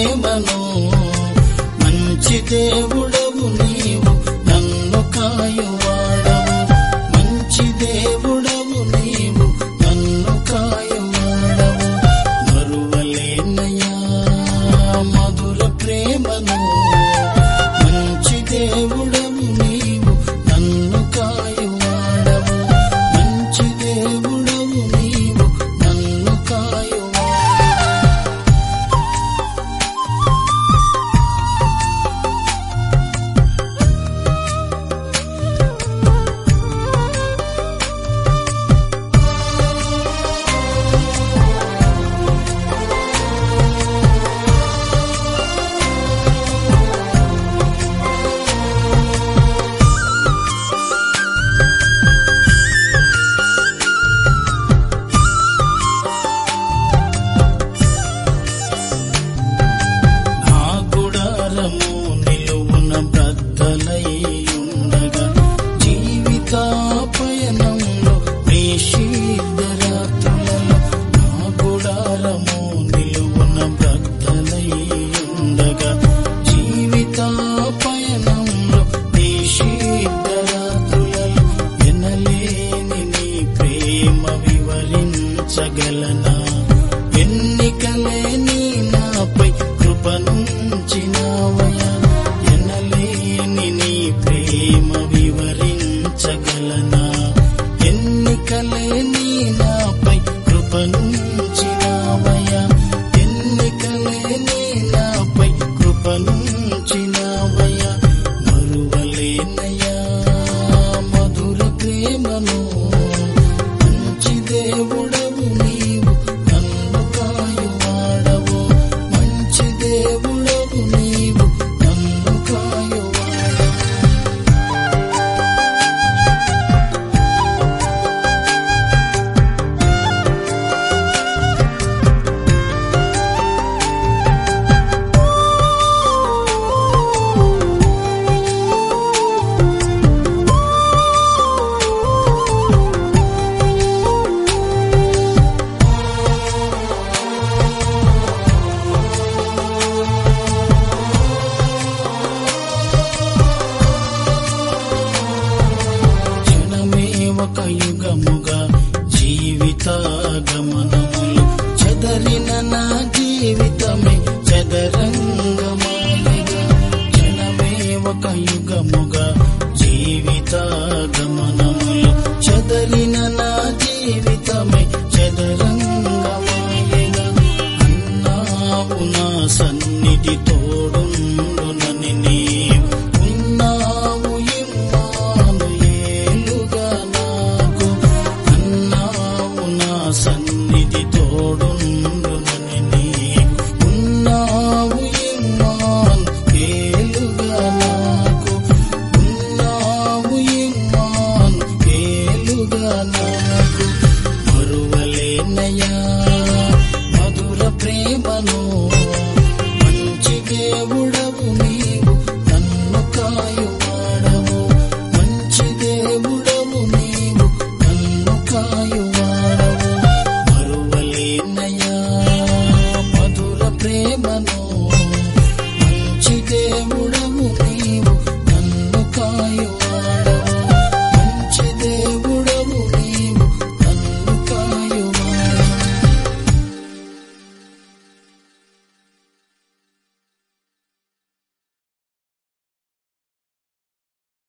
ప్రేమను మంచి దేవుడవు నీవు నన్ను కాయువాడవు మంచి దేవుడవు నీవు నన్ను కాయువాడవు మరువలేనయా మధుర ప్రేమను మంచి దేవుడవు నీవు నన్ను కాయువాడవు మంచి దేవుడవు నీవు నన్ను కాయువాడవు నా గుడారము నిలువున బ్రద్దలయ్యుండగా జీవిత పయనంలో నిషిద్ధరాత్రులలో నా గుడారము నిలువున బ్రద్దలయ్యుండగా జీవిత పయనంలో నిషిద్ధరాత్రులలో ఎనలేని నీ ప్రేమ వివరించగలనా ఎన్నికలేని నాపై కృపనుంచినావయా ఎనలేని నీ ప్రేమ వివరించగలనా ఎన్నికలేని నాపై కృపనుంచినావయా ఎన్నికలేని నాపై కృపనుంచినావయా మరువలేనయా మధుర ప్రేమను మంచి దేవుడవు నీవు నన్ను కాయువాడవు మంచి దేవుడవు నీవు నన్ను కాయువాడవు జనమే ఒక యుగముగా జీవిత గమనములు చెదరిన నా జీవితమే చదరంగమాయగా జనమే ఒక యుగముగా జీవిత గమనములు చెదరిన నా జీవితమే చదరంగమాయగా అన్నావు నా సన్నిధి తోడుండునని నీవు ఉన్నావు ఇమ్మాను ఏలుగా నాకు అన్నావు నా సన్నిధి తోడుండునని నీవు ఉన్నావు ఇమ్మాను ఏలుగా నాకు ఉన్నావు ఇమ్మాను ఏలుగా నాకు